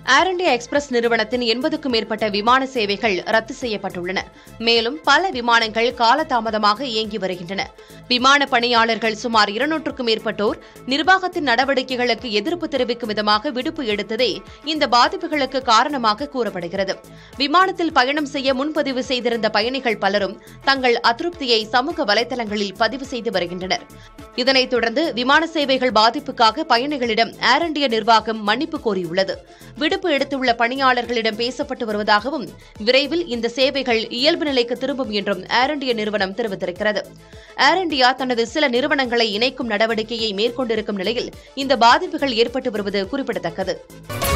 ஏர் India express நிறுவனத்தின் எண்பதுக்கும் மேற்பட்ட விமான சேவைகள் ரத்து செய்யப்பட்டுள்ளன மேலும் பல விமானங்கள் காலதாமதமாக இயங்கி வருகின்றன விமான பணியாளர்கள் சுமார் இருநூற்றுக்கும் மேற்பட்டோர் நிர்வாகத்தின் நடவடிக்கைகளுக்கு எதிர்ப்பு தெரிவிக்கும் விதமாக விடுப்பு எடுத்ததே இந்த பாதிப்புகளுக்கு காரணமாக கூறப்படுகிறது விமானத்தில் பயணம் செய்ய முன்பதிவு செய்திருந்த பயணிகள் பலரும் தங்கள் அதிருப்தியை சமூக வலைதளங்களில் பதிவு செய்து வருகின்றனர் இதனைத் தொடர்ந்து விமான சேவைகள் பாதிப்புக்காக பயணிகளிடம் ஏர் இண்டியா நிர்வாகம் மன்னிப்பு கோரியுள்ளது விடுப்பு எடுத்துள்ள பணியாளர்களிடம் பேசப்பட்டு வருவதாகவும் விரைவில் இந்த சேவைகள் இயல்பு நிலைக்கு திரும்பும் என்றும் ஏர் இண்டியா நிறுவனம் தெரிவித்திருக்கிறது ஏர் இண்டியா தனது சில நிறுவனங்களை இணைக்கும் நடவடிக்கையை மேற்கொண்டிருக்கும் நிலையில் இந்த பாதிப்புகள் ஏற்பட்டு வருவது குறிப்பிடத்தக்கது